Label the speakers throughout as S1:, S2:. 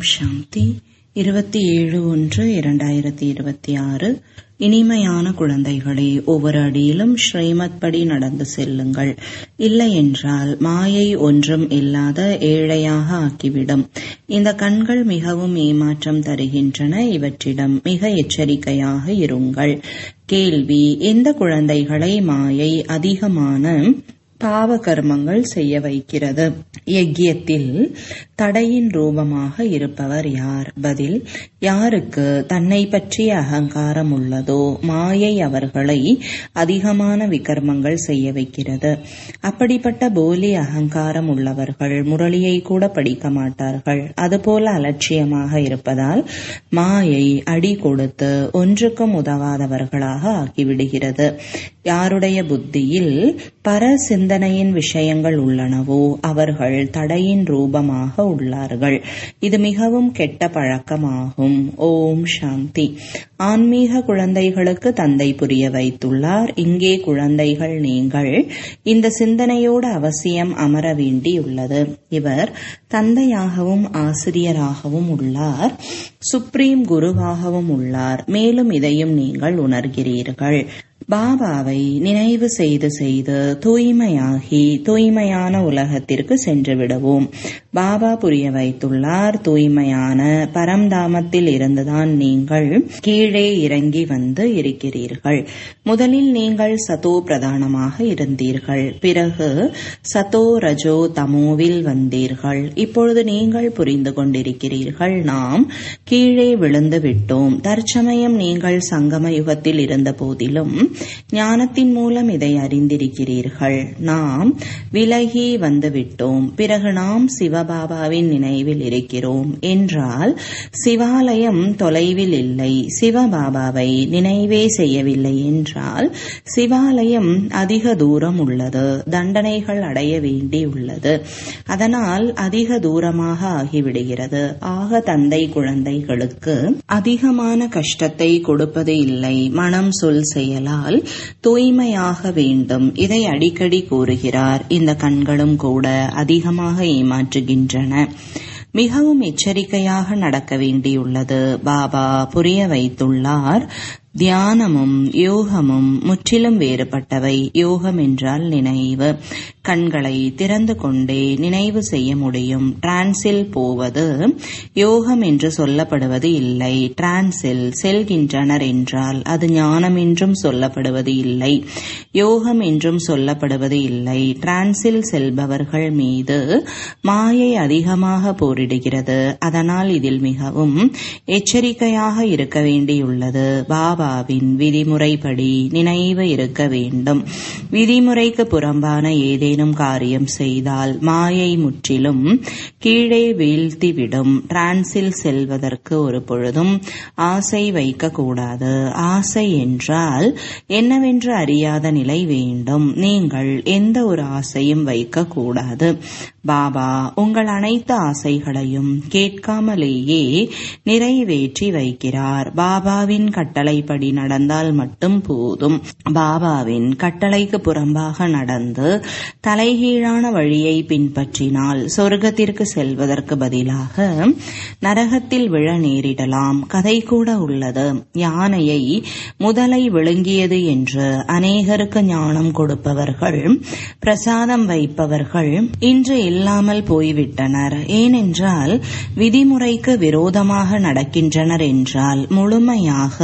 S1: சாந்தி இருபத்தி ஏழு ஒன்று இரண்டாயிரத்தி இருபத்தி ஆறு இனிமையான குழந்தைகளே ஒவ்வொரு அடியிலும் ஸ்ரீமத் படி நடந்து செல்லுங்கள் இல்லையென்றால் மாயை ஒன்றும் இல்லாத ஏழையாக ஆக்கிவிடும் இந்த கண்கள் மிகவும் ஏமாற்றம் தருகின்றன இவற்றிடம் மிக எச்சரிக்கையாக இருங்கள் கேள்வி எந்த குழந்தைகளை மாயை அதிகமான பாவ கர்மங்கள் செய்ய வைக்கிறது யஜ்யத்தில் தடையின் ரூபமாக இருப்பவர் யார் பதில் யாருக்கு தன்னை பற்றிய அகங்காரம் உள்ளதோ மாயை அவர்களை அதிகமான விகர்மங்கள் செய்ய வைக்கிறது அப்படிப்பட்ட போலி அகங்காரம் உள்ளவர்கள் முரளியை கூட படிக்க மாட்டார்கள் அதுபோல அலட்சியமாக இருப்பதால் மாயை அடி கொடுத்து ஒன்றுக்கும் உதவாதவர்களாக ஆக்கிவிடுகிறது யாருடைய புத்தியில் பர சிந்தனையின் விஷயங்கள் உள்ளனவோ அவர்கள் தடையின் ரூபமாக உள்ளார்கள் இது மிகவும் கெட்ட பழக்கமாகும் ஓம் சாந்தி ஆன்மீக குழந்தைகளுக்கு தந்தை புரிய வைத்துள்ளார் இங்கே குழந்தைகள் நீங்கள் இந்த சிந்தனையோடு அவசியம் அமர வேண்டியுள்ளது இவர் தந்தையாகவும் ஆசிரியராகவும் உள்ளார் சுப்ரீம் குருவாகவும் உள்ளார் மேலும் இதையும் நீங்கள் உணர்கிறீர்கள் பாபாவை நினைவு செய்து செய்து தூய்மையாகி தூய்மையான உலகத்திற்கு சென்று விடுவோம் பாபா புரிய வைத்துள்ளார் தூய்மையான பரம்தாமத்தில் இருந்துதான் நீங்கள் கீழே இறங்கி வந்து இருக்கிறீர்கள் முதலில் நீங்கள் சதோ பிரதானமாக இருந்தீர்கள் பிறகு சதோ ரஜோ தமோவில் வந்தீர்கள் இப்பொழுது நீங்கள் புரிந்து கொண்டிருக்கிறீர்கள் நாம் கீழே விழுந்து விட்டோம் தற்சமயம் நீங்கள் சங்கம யுகத்தில் இருந்த போதிலும் ஞானத்தின் மூலம் இதை அறிந்திருக்கிறீர்கள் நாம் விலகி வந்துவிட்டோம் பிறகு நாம் சிவபாபாவின் நினைவில் இருக்கிறோம் என்றால் சிவாலயம் தொலைவில் இல்லை சிவபாபாவை நினைவே செய்யவில்லை என்றால் சிவாலயம் அதிக தூரம் உள்ளது தண்டனைகள் அடைய வேண்டியுள்ளது அதனால் அதிக தூரமாக ஆகிவிடுகிறது ஆக தந்தை குழந்தைகளுக்கு அதிகமான கஷ்டத்தை கொடுப்பது இல்லை மனம் சொல் செயலால் தூய்மையாக வேண்டும் இதை அடிக்கடி கூறுகிறார் இந்த கண்களும் கூட அதிகமாக ஏமாற்றுகின்றன மிகவும் எச்சரிக்கையாக நடக்க வேண்டியுள்ளது பாபா புரிய வைத்துள்ளார் தியானமும் யோகமும் முற்றிலும் வேறுபட்டவை யோகம் என்றால் நினைவு கண்களை திறந்து கொண்டே நினைவு செய்ய முடியும் டிரான்ஸில் போவது யோகம் என்று சொல்லப்படுவது இல்லை டிரான்ஸில் செல்கின்றனர் என்றால் அது ஞானம் என்றும் சொல்லப்படுவது இல்லை யோகம் என்றும் சொல்லப்படுவது இல்லை டிரான்ஸில் செல்பவர்கள் மீது மாயை அதிகமாக போரிடுகிறது அதனால் இதில் மிகவும் எச்சரிக்கையாக இருக்க வேண்டியுள்ளது பாபா பாபாவின் விதிமுறைப்படி நினைவு இருக்க வேண்டும் விதிமுறைக்கு புறம்பான ஏதேனும் காரியம் செய்தால் மாயை முற்றிலும் கீழே வீழ்த்திவிடும் டிரான்ஸில் செல்வதற்கு ஒரு பொழுதும் ஆசை வைக்கக்கூடாது ஆசை என்றால் என்னவென்று அறியாத நிலை வேண்டும் நீங்கள் எந்த ஒரு ஆசையும் வைக்கக்கூடாது பாபா உங்கள் அனைத்து ஆசைகளையும் கேட்காமலேயே நிறைவேற்றி வைக்கிறார் பாபாவின் கட்டளைப்படி நடந்தால் மட்டும் போதும் பாபாவின் கட்டளைக்கு புறம்பாக நடந்து தலைகீழான வழியை பின்பற்றினால் சொர்க்கத்திற்கு செல்வதற்கு பதிலாக நரகத்தில் விழ நேரிடலாம் கதை கூட உள்ளது யானையை முதலை விழுங்கியது என்று அநேகருக்கு ஞானம் கொடுப்பவர்கள் பிரசாதம் வைப்பவர்கள் இன்று இல்லாமல் போய்விட்டனர் ஏனென்றால் விதிமுறைக்கு விரோதமாக நடக்கின்றனர் என்றால் முழுமையாக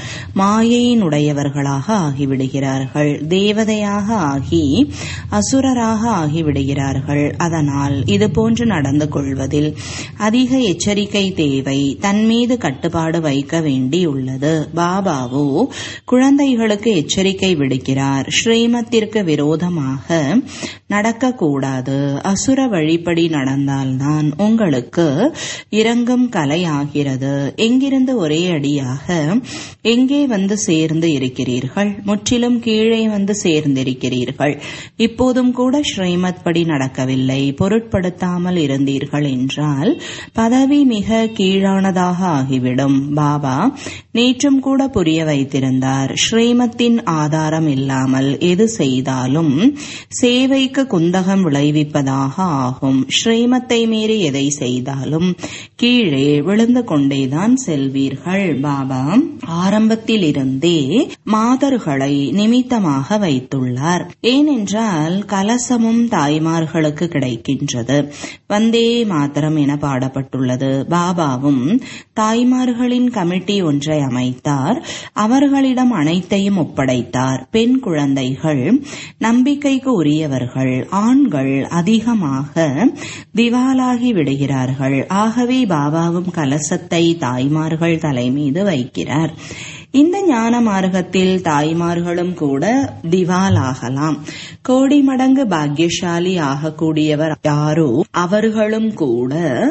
S1: மாயையினுடையவர்களாக ஆகிவிடுகிறார்கள் தேவதையாக ஆகி அசுரராக ஆகிவிடுகிறார்கள் அதனால் இதுபோன்று நடந்து கொள்வதில் அதிக எச்சரிக்கை தேவை தன் மீது கட்டுப்பாடு வைக்க வேண்டியுள்ளது பாபாவோ குழந்தைகளுக்கு எச்சரிக்கை விடுக்கிறார் ஸ்ரீமத்திற்கு விரோதமாக நடக்கக்கூடாது அசுர வழிப்படி நடந்தால்தான் உங்களுக்கு இறங்கும் கலை ஆகிறது எங்கிருந்து ஒரே அடியாக எங்கே வந்து சேர்ந்து இருக்கிறீர்கள் முற்றிலும் கீழே வந்து சேர்ந்திருக்கிறீர்கள் இப்போதும் கூட ஸ்ரீமத் படி நடக்கவில்லை பொருட்படுத்தாமல் இருந்தீர்கள் என்றால் பதவி மிக கீழானதாக ஆகிவிடும் பாபா நேற்றும் கூட புரிய வைத்திருந்தார் ஸ்ரீமத்தின் ஆதாரம் இல்லாமல் எது செய்தாலும் சேவைக்கு குந்தகம் விளைவிப்பதாக ஆகும் ஸ்ரீமத்தை மீறி எதை செய்தாலும் கீழே விழுந்து கொண்டேதான் செல்வீர்கள் பாபா ஆரம்பத்தில் இருந்தே மாதர்களை நிமித்தமாக வைத்துள்ளார் ஏனென்றால் கலசமும் தாய்மார்களுக்கு கிடைக்கின்றது வந்தே மாத்திரம் என பாடப்பட்டுள்ளது பாபாவும் தாய்மார்களின் கமிட்டி ஒன்றை அமைத்தார் அவர்களிடம் அனைத்தையும் ஒப்படைத்தார் பெண் குழந்தைகள் நம்பிக்கைக்கு உரியவர்கள் ஆண்கள் அதிகமாக திவாலாகி விடுகிறார்கள் ஆகவே பாபாவும் கலசத்தை தாய்மார்கள் தலைமீது வைக்கிறார் இந்த ஞான மார்க்கத்தில் தாய்மார்களும் கூட திவாலாகலாம் கோடி மடங்கு பாக்கியசாலி ஆகக்கூடியவர் யாரோ அவர்களும் கூட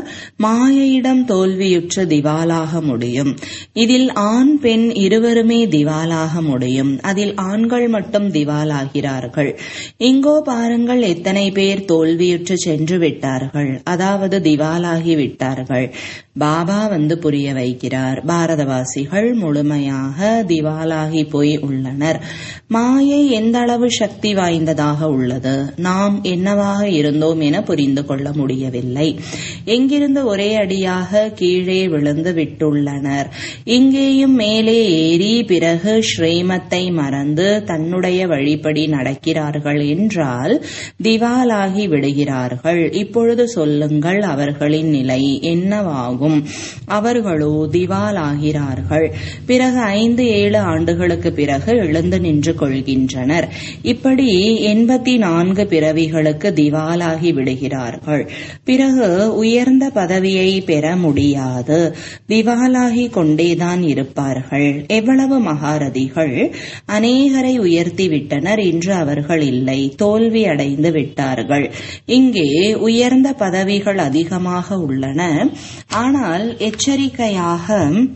S1: மாயையிடம் தோல்வியுற்ற திவாலாக முடியும் இதில் ஆண் பெண் இருவருமே திவாலாக முடியும் அதில் ஆண்கள் மட்டும் திவாலாகிறார்கள் இங்கோ பாருங்கள் எத்தனை பேர் தோல்வியுற்று சென்று விட்டார்கள் அதாவது திவாலாகி விட்டார்கள் பாபா வந்து புரிய வைக்கிறார் பாரதவாசிகள் முழுமையாக திவாலாகி போய் உள்ளனர் மாயை எந்த அளவு சக்தி வாய்ந்ததாக உள்ளது நாம் என்னவாக இருந்தோம் என புரிந்து கொள்ள முடியவில்லை எங்கிருந்து ஒரே அடியாக கீழே விழுந்து விட்டுள்ளனர் இங்கேயும் மேலே ஏறி பிறகு ஸ்ரீமத்தை மறந்து தன்னுடைய வழிப்படி நடக்கிறார்கள் என்றால் திவாலாகி விடுகிறார்கள் இப்பொழுது சொல்லுங்கள் அவர்களின் நிலை என்னவாகும் அவர்களோ திவாலாகிறார்கள் பிறகு ஐந்து ஏழு ஆண்டுகளுக்கு பிறகு எழுந்து நின்று கொள்கின்றனர் இப்படி எண்பத்தி நான்கு பிறவிகளுக்கு திவாலாகி விடுகிறார்கள் பிறகு உயர்ந்த பதவியை பெற முடியாது திவாலாகி கொண்டேதான் இருப்பார்கள் எவ்வளவு மகாரதிகள் அநேகரை உயர்த்தி விட்டனர் இன்று அவர்கள் இல்லை தோல்வி அடைந்து விட்டார்கள் இங்கே உயர்ந்த பதவிகள் அதிகமாக உள்ளன ஆனால் எச்சரிக்கையாக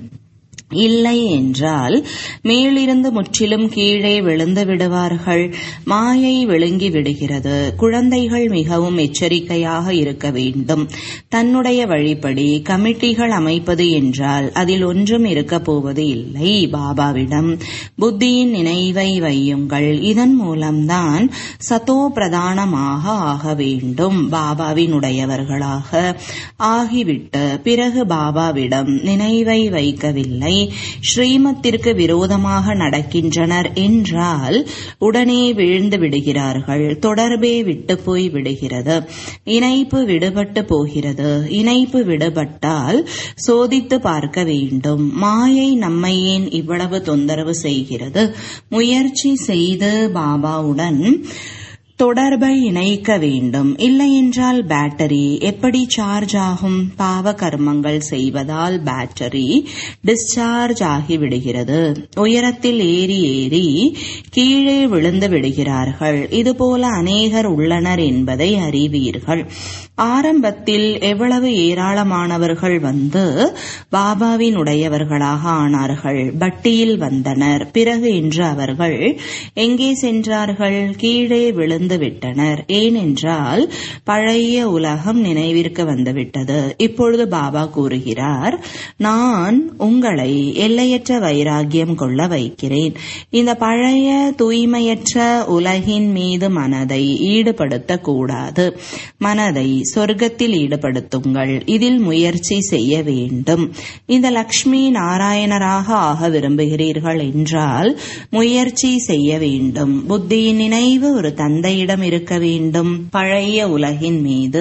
S1: இல்லை என்றால் மேலிருந்து முற்றிலும் கீழே விழுந்து விடுவார்கள் மாயை விழுங்கி விடுகிறது குழந்தைகள் மிகவும் எச்சரிக்கையாக இருக்க வேண்டும் தன்னுடைய வழிப்படி கமிட்டிகள் அமைப்பது என்றால் அதில் ஒன்றும் இருக்கப் போவது இல்லை பாபாவிடம் புத்தியின் நினைவை வையுங்கள் இதன் மூலம்தான் சதோ பிரதானமாக ஆக வேண்டும் பாபாவினுடையவர்களாக ஆகிவிட்டு பிறகு பாபாவிடம் நினைவை வைக்கவில்லை ஸ்ரீமத்திற்கு விரோதமாக நடக்கின்றனர் என்றால் உடனே விழுந்து விடுகிறார்கள் தொடர்பே விட்டு போய் விடுகிறது இணைப்பு விடுபட்டு போகிறது இணைப்பு விடுபட்டால் சோதித்து பார்க்க வேண்டும் மாயை நம்மை ஏன் இவ்வளவு தொந்தரவு செய்கிறது முயற்சி செய்து பாபாவுடன் தொடர்பை இணைக்க வேண்டும் இல்லையென்றால் பேட்டரி எப்படி சார்ஜ் ஆகும் பாவ கர்மங்கள் செய்வதால் பேட்டரி டிஸ்சார்ஜ் ஆகி விடுகிறது உயரத்தில் ஏறி ஏறி கீழே விழுந்து விடுகிறார்கள் இதுபோல அநேகர் உள்ளனர் என்பதை அறிவீர்கள் ஆரம்பத்தில் எவ்வளவு ஏராளமானவர்கள் வந்து பாபாவின் உடையவர்களாக ஆனார்கள் பட்டியில் வந்தனர் பிறகு இன்று அவர்கள் எங்கே சென்றார்கள் கீழே விழுந்து விட்டனர் ஏனென்றால் பழைய உலகம் நினைவிற்கு வந்துவிட்டது இப்பொழுது பாபா கூறுகிறார் நான் உங்களை எல்லையற்ற வைராகியம் கொள்ள வைக்கிறேன் இந்த பழைய தூய்மையற்ற உலகின் மீது மனதை ஈடுபடுத்தக்கூடாது மனதை சொர்க்கத்தில் ஈடுபடுத்துங்கள் இதில் முயற்சி செய்ய வேண்டும் இந்த லக்ஷ்மி நாராயணராக ஆக விரும்புகிறீர்கள் என்றால் முயற்சி செய்ய வேண்டும் புத்தியின் நினைவு ஒரு தந்தையிடம் இருக்க வேண்டும் பழைய உலகின் மீது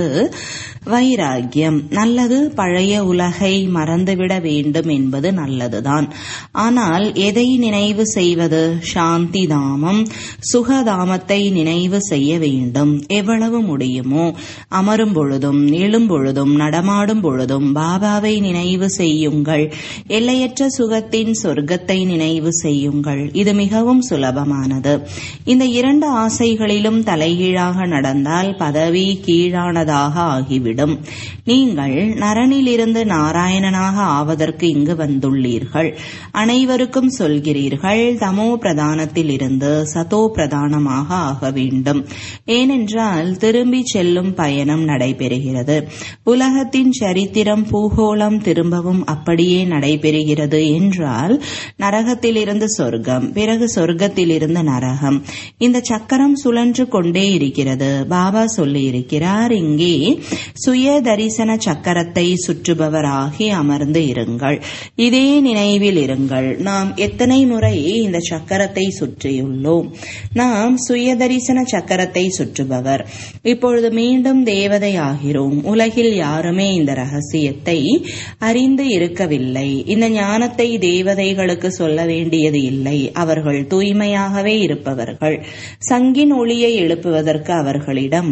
S1: வைராகியம் நல்லது பழைய உலகை மறந்துவிட வேண்டும் என்பது நல்லதுதான் ஆனால் எதை நினைவு செய்வது சாந்தி தாமம் சுகதாமத்தை நினைவு செய்ய வேண்டும் எவ்வளவு முடியுமோ அமரும் பொழுதும் எழும் பொழுதும் நடமாடும் பொழுதும் பாபாவை நினைவு செய்யுங்கள் எல்லையற்ற சுகத்தின் சொர்க்கத்தை நினைவு செய்யுங்கள் இது மிகவும் சுலபமானது இந்த இரண்டு ஆசைகளிலும் தலைகீழாக நடந்தால் பதவி கீழானதாக ஆகிவிடும் போய்விடும் நீங்கள் நரனிலிருந்து நாராயணனாக ஆவதற்கு இங்கு வந்துள்ளீர்கள் அனைவருக்கும் சொல்கிறீர்கள் தமோ பிரதானத்தில் இருந்து சதோ பிரதானமாக ஆக வேண்டும் ஏனென்றால் திரும்பி செல்லும் பயணம் நடைபெறுகிறது உலகத்தின் சரித்திரம் பூகோளம் திரும்பவும் அப்படியே நடைபெறுகிறது என்றால் நரகத்திலிருந்து சொர்க்கம் பிறகு சொர்க்கத்திலிருந்து நரகம் இந்த சக்கரம் சுழன்று கொண்டே இருக்கிறது பாபா சொல்லி இருக்கிறார் இங்கே சுய தரிசன சக்கரத்தை சுற்றுபவராகி அமர்ந்து இருங்கள் இதே நினைவில் இருங்கள் நாம் எத்தனை முறை இந்த சக்கரத்தை சுற்றியுள்ளோம் நாம் சுய தரிசன சக்கரத்தை சுற்றுபவர் இப்பொழுது மீண்டும் தேவதை ஆகிறோம் உலகில் யாருமே இந்த ரகசியத்தை அறிந்து இருக்கவில்லை இந்த ஞானத்தை தேவதைகளுக்கு சொல்ல வேண்டியது இல்லை அவர்கள் தூய்மையாகவே இருப்பவர்கள் சங்கின் ஒளியை எழுப்புவதற்கு அவர்களிடம்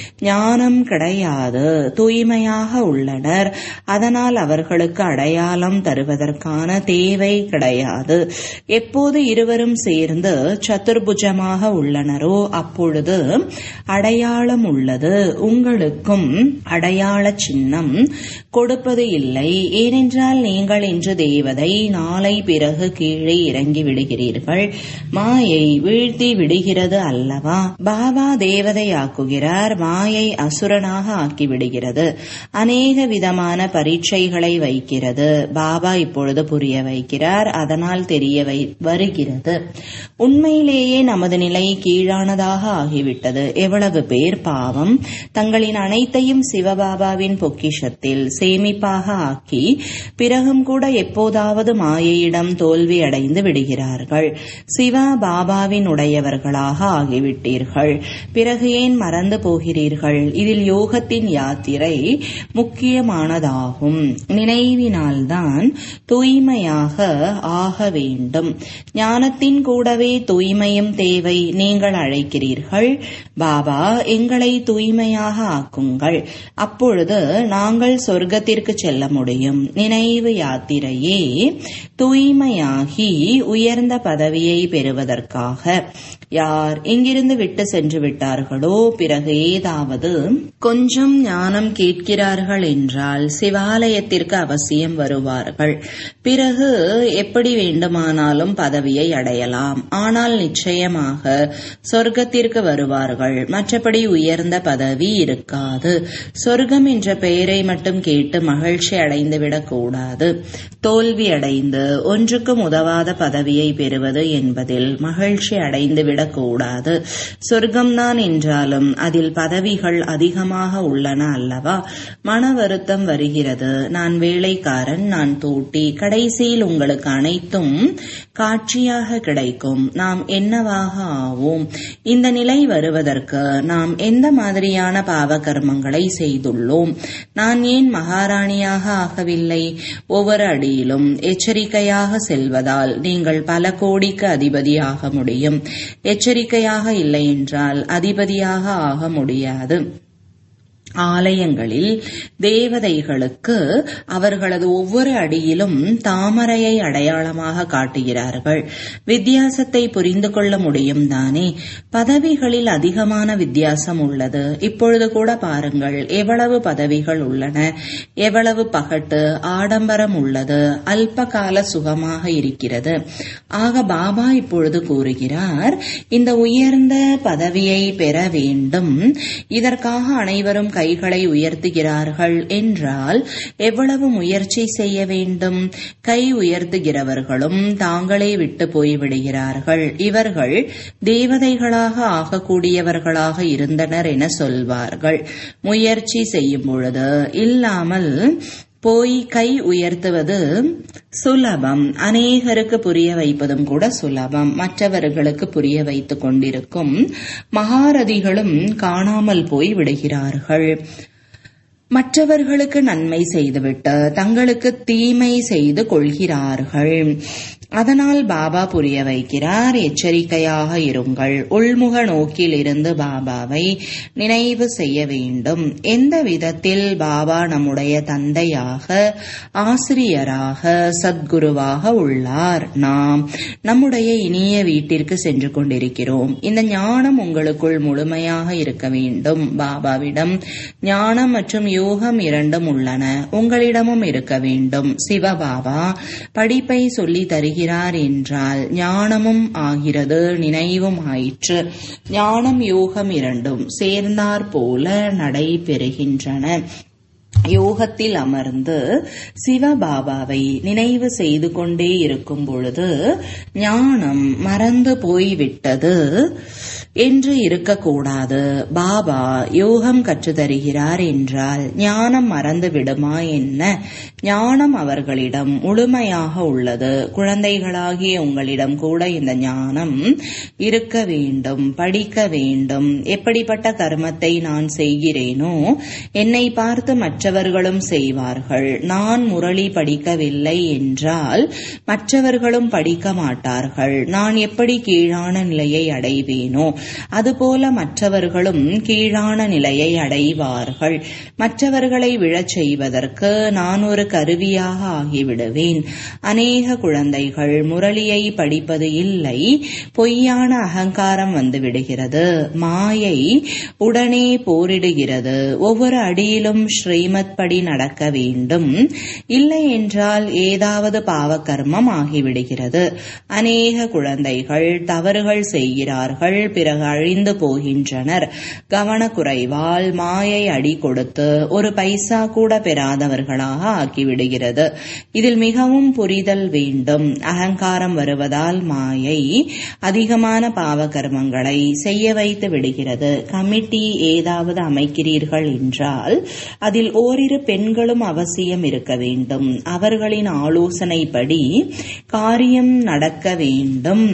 S1: ஞானம் கிடையாது தூய்மையாக உள்ளனர் அதனால் அவர்களுக்கு அடையாளம் தருவதற்கான தேவை கிடையாது எப்போது இருவரும் சேர்ந்து சதுர்புஜமாக உள்ளனரோ அப்பொழுது அடையாளம் உள்ளது உங்களுக்கும் அடையாள சின்னம் கொடுப்பது இல்லை ஏனென்றால் நீங்கள் இன்று தேவதை நாளை பிறகு கீழே இறங்கி விடுகிறீர்கள் மாயை வீழ்த்தி விடுகிறது அல்லவா பாபா தேவதையாக்குகிறார் மாயை அசுரனாக ஆக்கிவிடுகிறது அநேக விதமான பரீட்சைகளை வைக்கிறது பாபா இப்பொழுது புரிய வைக்கிறார் அதனால் தெரிய வை வருகிறது உண்மையிலேயே நமது நிலை கீழானதாக ஆகிவிட்டது எவ்வளவு பேர் பாவம் தங்களின் அனைத்தையும் சிவபாபாவின் பொக்கிஷத்தில் சேமிப்பாக ஆக்கி பிறகும் கூட எப்போதாவது மாயையிடம் தோல்வி அடைந்து விடுகிறார்கள் சிவா பாபாவின் உடையவர்களாக ஆகிவிட்டீர்கள் பிறகு ஏன் மறந்து போகிறீர்கள் இதில் யோகத்தின் யாத்திரை முக்கியமானதாகும் நினைவினால்தான் தூய்மையாக ஆக வேண்டும் ஞானத்தின் கூடவே தூய்மையும் தேவை நீங்கள் அழைக்கிறீர்கள் பாபா எங்களை தூய்மையாக ஆக்குங்கள் அப்பொழுது நாங்கள் சொர்க்கத்திற்கு செல்ல முடியும் நினைவு யாத்திரையே தூய்மையாகி உயர்ந்த பதவியை பெறுவதற்காக யார் இங்கிருந்து விட்டு சென்று விட்டார்களோ பிறகு ஏதாவது கொஞ்சம் ஞானம் கேட்கிறார்கள் என்றால் சிவாலயத்திற்கு அவசியம் வருவார்கள் பிறகு எப்படி வேண்டுமானாலும் பதவியை அடையலாம் ஆனால் நிச்சயமாக சொர்க்கத்திற்கு வருவார்கள் மற்றபடி உயர்ந்த பதவி இருக்காது சொர்க்கம் என்ற பெயரை மட்டும் கேட்டு மகிழ்ச்சி அடைந்துவிடக் கூடாது தோல்வி அடைந்து ஒன்றுக்கும் உதவாத பதவியை பெறுவது என்பதில் மகிழ்ச்சி அடைந்துவிடக் கூடாது சொர்க்கம்தான் என்றாலும் அதில் பதவிகள் அதிகமாக உள்ளன அல்லவா மன வருத்தம் வருகிறது நான் வேலைக்காரன் நான் தூட்டி கடைசியில் உங்களுக்கு அனைத்தும் காட்சியாக கிடைக்கும் நாம் என்னவாக ஆவோம் இந்த நிலை வருவதற்கு நாம் எந்த மாதிரியான பாவ கர்மங்களை செய்துள்ளோம் நான் ஏன் மகாராணியாக ஆகவில்லை ஒவ்வொரு அடியிலும் எச்சரிக்கையாக செல்வதால் நீங்கள் பல கோடிக்கு அதிபதியாக முடியும் எச்சரிக்கையாக இல்லை என்றால் அதிபதியாக ஆக முடியாது ஆலயங்களில் தேவதைகளுக்கு அவர்களது ஒவ்வொரு அடியிலும் தாமரையை அடையாளமாக காட்டுகிறார்கள் வித்தியாசத்தை புரிந்து கொள்ள முடியும் தானே பதவிகளில் அதிகமான வித்தியாசம் உள்ளது இப்பொழுது கூட பாருங்கள் எவ்வளவு பதவிகள் உள்ளன எவ்வளவு பகட்டு ஆடம்பரம் உள்ளது அல்ப கால சுகமாக இருக்கிறது ஆக பாபா இப்பொழுது கூறுகிறார் இந்த உயர்ந்த பதவியை பெற வேண்டும் இதற்காக அனைவரும் கைகளை உயர்த்துகிறார்கள் என்றால் எவ்வளவு முயற்சி செய்ய வேண்டும் கை உயர்த்துகிறவர்களும் தாங்களே விட்டு போய்விடுகிறார்கள் இவர்கள் தேவதைகளாக ஆகக்கூடியவர்களாக இருந்தனர் என சொல்வார்கள் முயற்சி செய்யும் பொழுது இல்லாமல் போய் கை உயர்த்துவது சுலபம் அநேகருக்கு புரிய வைப்பதும் கூட சுலபம் மற்றவர்களுக்கு புரிய வைத்துக் கொண்டிருக்கும் மகாரதிகளும் காணாமல் போய் விடுகிறார்கள் மற்றவர்களுக்கு நன்மை செய்துவிட்டு தங்களுக்கு தீமை செய்து கொள்கிறார்கள் அதனால் பாபா புரிய வைக்கிறார் எச்சரிக்கையாக இருங்கள் உள்முக நோக்கில் இருந்து பாபாவை நினைவு செய்ய வேண்டும் எந்த விதத்தில் பாபா நம்முடைய தந்தையாக ஆசிரியராக சத்குருவாக உள்ளார் நாம் நம்முடைய இனிய வீட்டிற்கு சென்று கொண்டிருக்கிறோம் இந்த ஞானம் உங்களுக்குள் முழுமையாக இருக்க வேண்டும் பாபாவிடம் ஞானம் மற்றும் யோகம் இரண்டும் உள்ளன உங்களிடமும் இருக்க வேண்டும் சிவபாபா படிப்பை சொல்லி தருகிறார் என்றால் ஞானமும் ஆகிறது நினைவும் ஆயிற்று ஞானம் யோகம் இரண்டும் சேர்ந்தாற் போல நடைபெறுகின்றன யோகத்தில் அமர்ந்து சிவபாபாவை நினைவு செய்து கொண்டே இருக்கும் பொழுது ஞானம் மறந்து போய்விட்டது என்று இருக்கக்கூடாது பாபா யோகம் கற்றுத்தருகிறார் என்றால் ஞானம் மறந்து விடுமா என்ன ஞானம் அவர்களிடம் முழுமையாக உள்ளது குழந்தைகளாகிய உங்களிடம் கூட இந்த ஞானம் இருக்க வேண்டும் படிக்க வேண்டும் எப்படிப்பட்ட கர்மத்தை நான் செய்கிறேனோ என்னை பார்த்து மற்றவர்களும் செய்வார்கள் நான் முரளி படிக்கவில்லை என்றால் மற்றவர்களும் படிக்க மாட்டார்கள் நான் எப்படி கீழான நிலையை அடைவேனோ அதுபோல மற்றவர்களும் கீழான நிலையை அடைவார்கள் மற்றவர்களை விழச் செய்வதற்கு நான் ஒரு கருவியாக ஆகிவிடுவேன் அநேக குழந்தைகள் முரளியை படிப்பது இல்லை பொய்யான அகங்காரம் வந்து விடுகிறது மாயை உடனே போரிடுகிறது ஒவ்வொரு அடியிலும் ஸ்ரீமத் படி நடக்க வேண்டும் இல்லை என்றால் ஏதாவது பாவகர்மம் ஆகிவிடுகிறது அநேக குழந்தைகள் தவறுகள் செய்கிறார்கள் பிறகு அழிந்து போகின்றனர் கவனக்குறைவால் மாயை அடி கொடுத்து ஒரு பைசா கூட பெறாதவர்களாக ஆக்கிவிடுகிறது இதில் மிகவும் புரிதல் வேண்டும் அகங்காரம் வருவதால் மாயை அதிகமான பாவ கர்மங்களை செய்ய வைத்து விடுகிறது கமிட்டி ஏதாவது அமைக்கிறீர்கள் என்றால் அதில் ஓரிரு பெண்களும் அவசியம் இருக்க வேண்டும் அவர்களின் ஆலோசனைப்படி காரியம் நடக்க வேண்டும்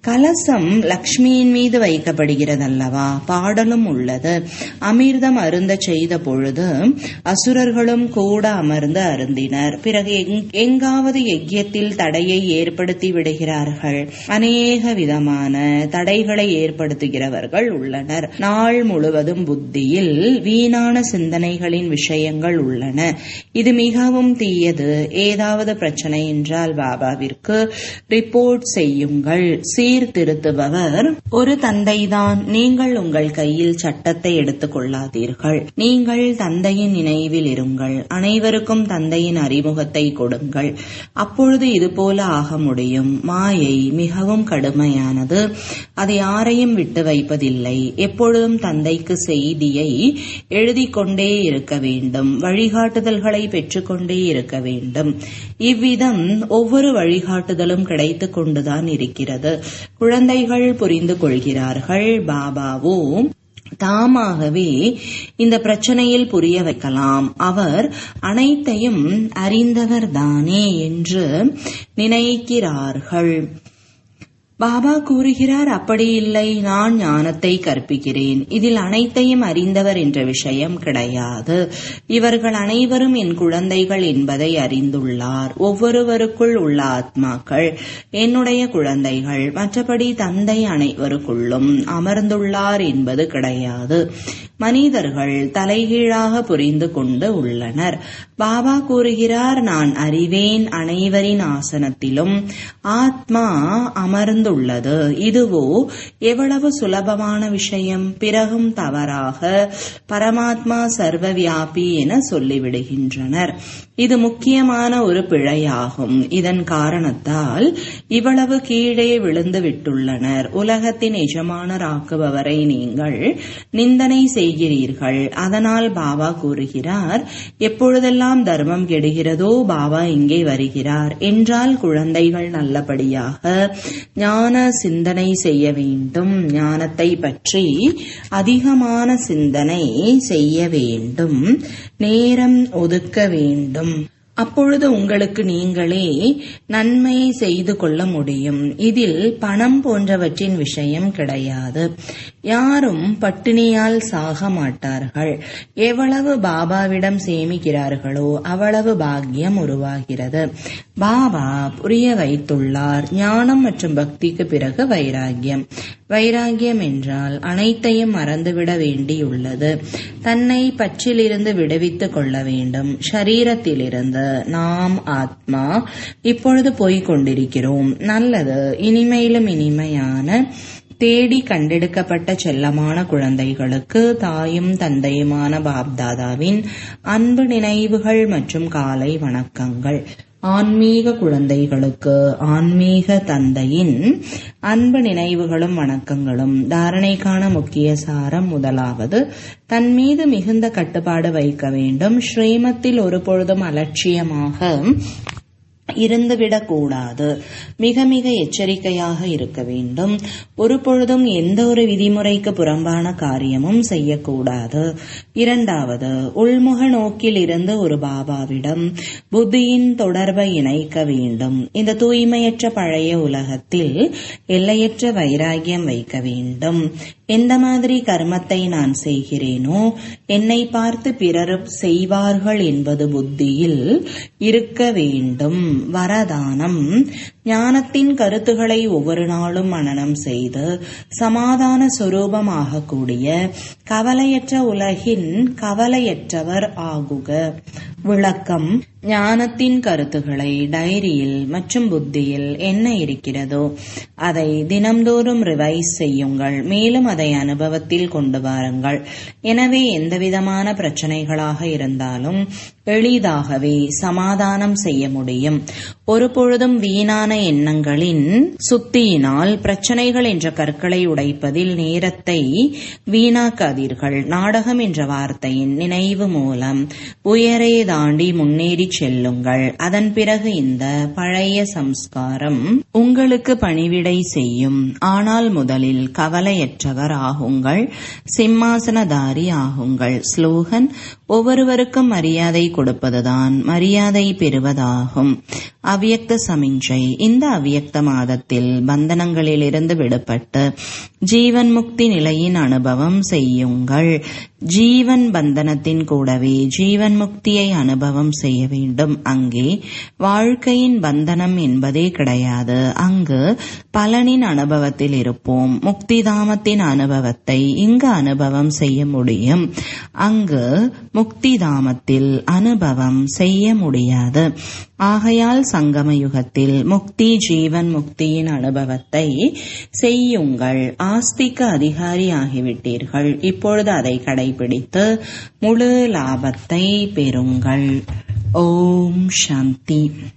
S1: கலசம் லக்ஷ்மியின் மீது வைக்கப்படுகிறது அல்லவா பாடலும் உள்ளது அமிர்தம் அருந்த செய்த பொழுது அசுரர்களும் கூட அமர்ந்து அருந்தினர் பிறகு எங்காவது யஜ்யத்தில் தடையை ஏற்படுத்தி விடுகிறார்கள் அநேக விதமான தடைகளை ஏற்படுத்துகிறவர்கள் உள்ளனர் நாள் முழுவதும் புத்தியில் வீணான சிந்தனைகளின் விஷயங்கள் உள்ளன இது மிகவும் தீயது ஏதாவது பிரச்சனை என்றால் பாபாவிற்கு ரிப்போர்ட் செய்யுங்கள் சீர்திருத்துபவர் ஒரு தந்தைதான் நீங்கள் உங்கள் கையில் சட்டத்தை எடுத்துக் கொள்ளாதீர்கள் நீங்கள் தந்தையின் நினைவில் இருங்கள் அனைவருக்கும் தந்தையின் அறிமுகத்தை கொடுங்கள் அப்பொழுது இதுபோல ஆக முடியும் மாயை மிகவும் கடுமையானது அது யாரையும் விட்டு வைப்பதில்லை எப்பொழுதும் தந்தைக்கு செய்தியை எழுதிக் கொண்டே இருக்க வேண்டும் வழிகாட்டுதல்களை பெற்றுக்கொண்டே இருக்க வேண்டும் இவ்விதம் ஒவ்வொரு வழிகாட்டுதலும் கிடைத்துக் கொண்டுதான் இருக்கிறது குழந்தைகள் புரிந்து கொள்கிறார்கள் பாபாவோ தாமாகவே இந்த பிரச்சனையில் புரிய வைக்கலாம் அவர் அனைத்தையும் அறிந்தவர்தானே என்று நினைக்கிறார்கள் பாபா கூறுகிறார் அப்படி இல்லை நான் ஞானத்தை கற்பிக்கிறேன் இதில் அனைத்தையும் அறிந்தவர் என்ற விஷயம் கிடையாது இவர்கள் அனைவரும் என் குழந்தைகள் என்பதை அறிந்துள்ளார் ஒவ்வொருவருக்குள் உள்ள ஆத்மாக்கள் என்னுடைய குழந்தைகள் மற்றபடி தந்தை அனைவருக்குள்ளும் அமர்ந்துள்ளார் என்பது கிடையாது மனிதர்கள் தலைகீழாக புரிந்து கொண்டு உள்ளனர் பாபா கூறுகிறார் நான் அறிவேன் அனைவரின் ஆசனத்திலும் ஆத்மா அமர்ந்துள்ளது இதுவோ எவ்வளவு சுலபமான விஷயம் பிறகும் தவறாக பரமாத்மா சர்வவியாபி என சொல்லிவிடுகின்றனர் இது முக்கியமான ஒரு பிழையாகும் இதன் காரணத்தால் இவ்வளவு கீழே விழுந்து விட்டுள்ளனர் உலகத்தின் எஜமானராக்குபவரை நீங்கள் நிந்தனை செய்கிறீர்கள் அதனால் பாபா கூறுகிறார் எப்பொழுதெல்லாம் தர்மம் கெடுகிறதோ பாபா இங்கே வருகிறார் என்றால் குழந்தைகள் நல்லபடியாக ஞான சிந்தனை செய்ய வேண்டும் ஞானத்தை பற்றி அதிகமான சிந்தனை செய்ய வேண்டும் நேரம் ஒதுக்க வேண்டும் அப்பொழுது உங்களுக்கு நீங்களே நன்மை செய்து கொள்ள முடியும் இதில் பணம் போன்றவற்றின் விஷயம் கிடையாது யாரும் பட்டினியால் சாக மாட்டார்கள் எவ்வளவு பாபாவிடம் சேமிக்கிறார்களோ அவ்வளவு பாக்கியம் உருவாகிறது பாபா புரிய வைத்துள்ளார் ஞானம் மற்றும் பக்திக்கு பிறகு வைராகியம் வைராகியம் என்றால் அனைத்தையும் மறந்துவிட வேண்டியுள்ளது தன்னை பற்றிலிருந்து விடுவித்துக் கொள்ள வேண்டும் ஷரீரத்திலிருந்து நாம் ஆத்மா இப்பொழுது போய்க் கொண்டிருக்கிறோம் நல்லது இனிமையிலும் இனிமையான தேடி கண்டெடுக்கப்பட்ட செல்லமான குழந்தைகளுக்கு தாயும் தந்தையுமான பாப்தாதாவின் அன்பு நினைவுகள் மற்றும் காலை வணக்கங்கள் ஆன்மீக குழந்தைகளுக்கு ஆன்மீக தந்தையின் அன்பு நினைவுகளும் வணக்கங்களும் தாரணைக்கான முக்கிய சாரம் முதலாவது தன் மீது மிகுந்த கட்டுப்பாடு வைக்க வேண்டும் ஸ்ரீமத்தில் ஒரு பொழுதும் அலட்சியமாக இருந்துவிடக் கூடாது மிக மிக எச்சரிக்கையாக இருக்க வேண்டும் ஒரு பொழுதும் எந்த ஒரு விதிமுறைக்கு புறம்பான காரியமும் செய்யக்கூடாது இரண்டாவது உள்முக நோக்கில் இருந்து ஒரு பாபாவிடம் புத்தியின் தொடர்பை இணைக்க வேண்டும் இந்த தூய்மையற்ற பழைய உலகத்தில் எல்லையற்ற வைராகியம் வைக்க வேண்டும் எந்த மாதிரி கர்மத்தை நான் செய்கிறேனோ என்னை பார்த்து பிறரும் செய்வார்கள் என்பது புத்தியில் இருக்க வேண்டும் வரதானம் ஞானத்தின் கருத்துக்களை ஒவ்வொரு நாளும் மனனம் செய்து சமாதான சுரூபமாகக்கூடிய கவலையற்ற உலகின் கவலையற்றவர் ஆகுக விளக்கம் ஞானத்தின் கருத்துக்களை டைரியில் மற்றும் புத்தியில் என்ன இருக்கிறதோ அதை தினம்தோறும் ரிவைஸ் செய்யுங்கள் மேலும் அதை அனுபவத்தில் கொண்டு வாருங்கள் எனவே எந்தவிதமான பிரச்சனைகளாக இருந்தாலும் எளிதாகவே சமாதானம் செய்ய முடியும் ஒரு பொழுதும் வீணான எண்ணங்களின் சுத்தியினால் பிரச்சனைகள் என்ற கற்களை உடைப்பதில் நேரத்தை வீணாக்காதீர்கள் நாடகம் என்ற வார்த்தையின் நினைவு மூலம் உயரே தாண்டி முன்னேறி செல்லுங்கள் அதன் பிறகு இந்த பழைய சம்ஸ்காரம் உங்களுக்கு பணிவிடை செய்யும் ஆனால் முதலில் கவலையற்றவர் ஆகுங்கள் சிம்மாசனதாரி ஆகுங்கள் ஸ்லோகன் ஒவ்வொருவருக்கும் மரியாதை கொடுப்பதுதான் மரியாதை பெறுவதாகும் அவ்யக்த சமிஞ்சை இந்த அவ்யக்த மாதத்தில் பந்தனங்களிலிருந்து விடுபட்டு ஜீவன் முக்தி நிலையின் அனுபவம் செய்யுங்கள் ஜீவன் பந்தனத்தின் கூடவே ஜீவன் முக்தியை அனுபவம் செய்ய வேண்டும் அங்கே வாழ்க்கையின் பந்தனம் என்பதே கிடையாது அங்கு பலனின் அனுபவத்தில் இருப்போம் முக்திதாமத்தின் அனுபவத்தை இங்கு அனுபவம் செய்ய முடியும் அங்கு முக்திதாமத்தில் அனுபவம் செய்ய முடியாது ஆகையால் சங்கம யுகத்தில் முக்தி ஜீவன் முக்தியின் அனுபவத்தை செய்யுங்கள் ஆஸ்திக்கு அதிகாரி ஆகிவிட்டீர்கள் இப்பொழுது அதை கடைபிடித்து முழு லாபத்தை பெறுங்கள் ஓம் சாந்தி